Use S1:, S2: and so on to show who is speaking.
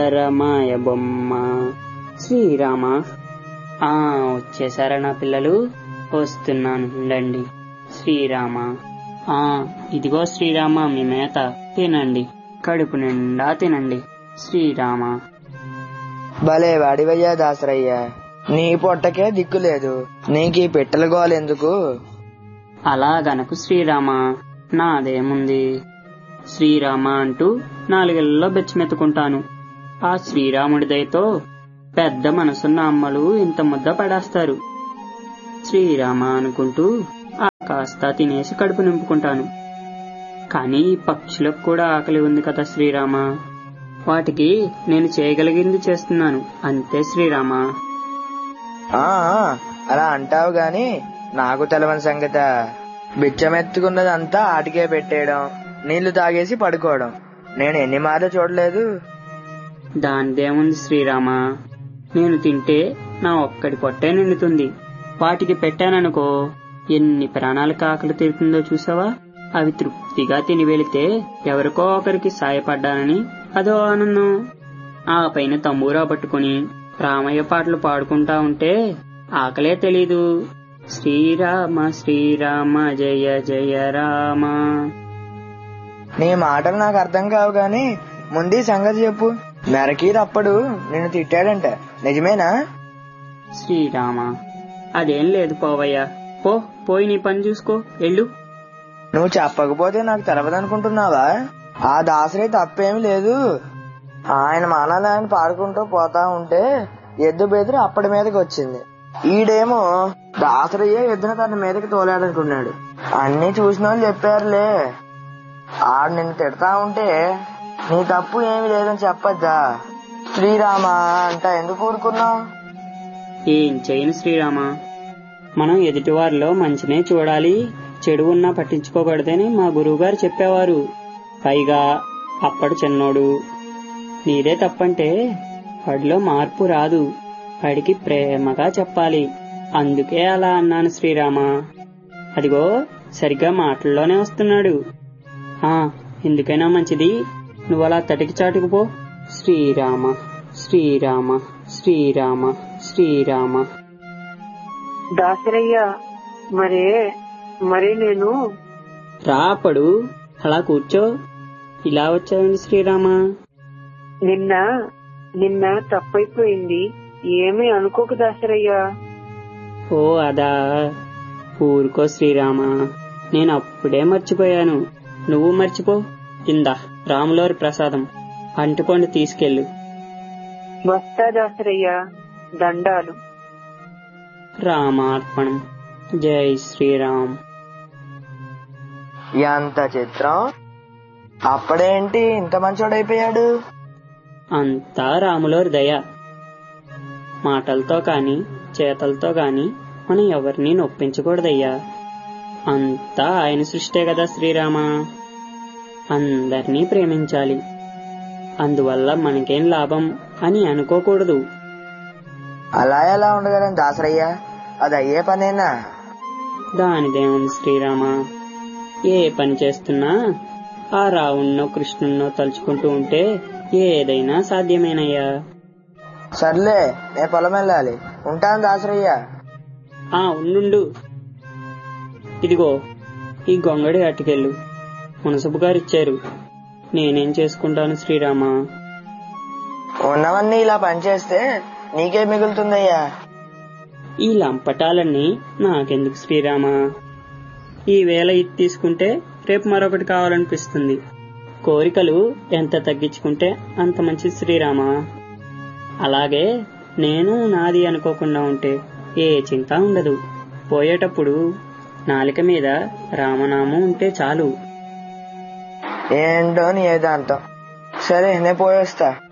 S1: రమాయ బొమ్మ శ్రీరామ ఆ వచ్చేసారా నా పిల్లలు వస్తున్నాను ఉండండి శ్రీరామ ఆ ఇదిగో శ్రీరామ మీ మేత తినండి కడుపు నిండా తినండి శ్రీరామ
S2: భలే వాడివయ్యా దాసరయ్య నీ పొట్టకే దిక్కు లేదు నీకీ పిట్టల గోలెందుకు
S1: అలాగనకు శ్రీరామ నాదేముంది శ్రీరామ అంటూ నాలుగేళ్లలో బెచ్చమెత్తుకుంటాను ఆ శ్రీరాముడి దయతో పెద్ద మనసున్న అమ్మలు ఇంత ముద్ద పడేస్తారు శ్రీరామ అనుకుంటూ ఆ కాస్త తినేసి కడుపు నింపుకుంటాను కానీ ఈ పక్షులకు కూడా ఆకలి ఉంది కదా శ్రీరామ వాటికి నేను చేయగలిగింది చేస్తున్నాను అంతే శ్రీరామ
S2: ఆ ఆ, అలా అంటావు గాని నాకు తెలవని సంగత బిచ్చమెత్తుకున్నదంతా ఆటికే పెట్టేయడం నీళ్లు తాగేసి పడుకోవడం నేను ఎన్ని మార్లు చూడలేదు
S1: దానిదేముంది శ్రీరామ నేను తింటే నా ఒక్కడి పొట్టే నిండుతుంది వాటికి పెట్టాననుకో ఎన్ని ప్రాణాలకు ఆకలి తీరుతుందో చూసావా అవి తృప్తిగా తిని వెళితే ఎవరికో ఒకరికి సాయపడ్డానని అదో ఆనందం ఆ పైన తంబూరా పట్టుకుని రామయ్య పాటలు పాడుకుంటా ఉంటే ఆకలే తెలీదు శ్రీరామ శ్రీరామ జయ జయ రామ
S2: నీ మాటలు నాకు అర్థం కావు గాని ముందు ఈ సంగతి చెప్పు మెరకి తప్పుడు నిన్ను తిట్టాడంట నిజమేనా
S1: శ్రీరామ అదేం లేదు పోవయ్యా పో పోయి నీ పని చూసుకో ఎళ్ళు
S2: నువ్వు చెప్పకపోతే నాకు తెలవదనుకుంటున్నావా ఆ దాసరి తప్పేమి లేదు ఆయన మానాన్ని ఆయన పాడుకుంటూ పోతా ఉంటే ఎద్దు బెదిరి అప్పటి మీదకి వచ్చింది ఈడేమో దాసరయ్యే ఎద్దున తన మీదకి తోలాడనుకున్నాడు అన్ని చూసిన వాళ్ళు చెప్పారులే ఆడు నిన్ను తిడతా ఉంటే నీ తప్పు ఏమి లేదని చెప్పొద్దా శ్రీరామ అంట ఎందుకు ఊరుకున్నావు
S1: ఏం చేయను శ్రీరామ మనం ఎదుటివారిలో మంచినే చూడాలి చెడు ఉన్నా పట్టించుకోకూడదని మా గురువుగారు చెప్పేవారు పైగా అప్పడు చిన్నోడు నీదే తప్పంటే వాడిలో మార్పు రాదు వాడికి ప్రేమగా చెప్పాలి అందుకే అలా అన్నాను శ్రీరామ అదిగో సరిగ్గా మాటల్లోనే వస్తున్నాడు ఆ ఎందుకైనా మంచిది నువ్వు అలా తటికి చాటుకుపో శ్రీరామ శ్రీరామ శ్రీరామ శ్రీరామ
S3: దాసరయ్య మరే మరి నేను
S1: రాపడు అలా కూర్చో ఇలా వచ్చావండి శ్రీరామ
S3: నిన్న నిన్న తప్పైపోయింది ఏమీ అనుకోకు దాసరయ్య
S1: ఓ అదా ఊరుకో శ్రీరామ నేను అప్పుడే మర్చిపోయాను నువ్వు మర్చిపో ఇందా రాములోరి ప్రసాదం అంటుకొని తీసుకెళ్ళు
S3: వస్తా దాసరయ్య దండాలు
S1: రామార్పణం జై శ్రీరామ్
S2: ఎంత చిత్రం అప్పుడేంటి ఇంత మంచోడైపోయాడు
S1: అంతా రాములోరి దయ మాటలతో కాని చేతలతో గాని మనం ఎవరిని నొప్పించకూడదయ్యా అంతా ఆయన సృష్టే కదా శ్రీరామ అందరినీ ప్రేమించాలి అందువల్ల మనకేం లాభం అని అనుకోకూడదు
S2: అలా ఎలా ఉండగలను దాసరయ్య అది అయ్యే పనేనా
S1: దానిదేముంది శ్రీరామ ఏ పని చేస్తున్నా ఆ రావుణ్ణో కృష్ణున్నో తలుచుకుంటూ ఉంటే ఏదైనా సాధ్యమేనయ్యా
S2: సర్లే నేను పొలం వెళ్ళాలి ఉంటాను దాసరయ్య
S1: ఆ ఉండు ఇదిగో ఈ గొంగడి అట్టుకెళ్ళు మునసబు గారు ఇచ్చారు నేనేం చేసుకుంటాను శ్రీరామ
S2: ఉన్నవన్నీ ఇలా పనిచేస్తే నీకే మిగులుతుందయ్యా
S1: ఈ లంపటాలన్నీ నాకెందుకు శ్రీరామ ఈ వేళ ఇది తీసుకుంటే రేపు మరొకటి కావాలనిపిస్తుంది కోరికలు ఎంత తగ్గించుకుంటే అంత మంచిది శ్రీరామ అలాగే నేను నాది అనుకోకుండా ఉంటే ఏ చింత ఉండదు పోయేటప్పుడు నాలిక మీద రామనామం ఉంటే చాలు
S2: ఏంటో నీ ఏదాంతం సరే నేను పోయేస్తా